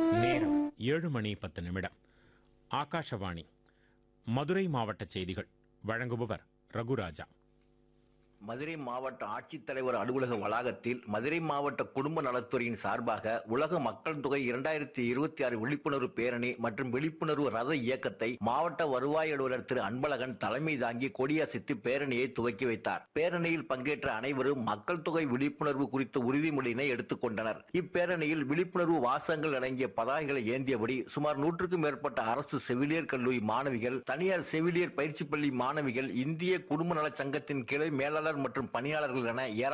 நேரம் ஏழு மணி பத்து நிமிடம் ஆகாஷவாணி மதுரை மாவட்ட செய்திகள் வழங்குபவர் ரகுராஜா மதுரை மாவட்ட ஆட்சித்தலைவர் அலுவலக வளாகத்தில் மதுரை மாவட்ட குடும்ப நலத்துறையின் சார்பாக உலக மக்கள் தொகை இரண்டாயிரத்தி இருபத்தி ஆறு விழிப்புணர்வு பேரணி மற்றும் விழிப்புணர்வு ரத இயக்கத்தை மாவட்ட வருவாய் அலுவலர் திரு அன்பழகன் தலைமை தாங்கி கொடியசைத்து பேரணியை துவக்கி வைத்தார் பேரணியில் பங்கேற்ற அனைவரும் மக்கள் தொகை விழிப்புணர்வு குறித்த உறுதிமொழியினை எடுத்துக் கொண்டனர் இப்பேரணியில் விழிப்புணர்வு வாசகங்கள் அடங்கிய பதாகைகளை ஏந்தியபடி சுமார் நூற்றுக்கும் மேற்பட்ட அரசு செவிலியர் கல்லூரி மாணவிகள் தனியார் செவிலியர் பயிற்சி பள்ளி மாணவிகள் இந்திய குடும்ப நல சங்கத்தின் கிளை மேலாளர் மற்றும் பணியாளர்கள் என ஏராளமான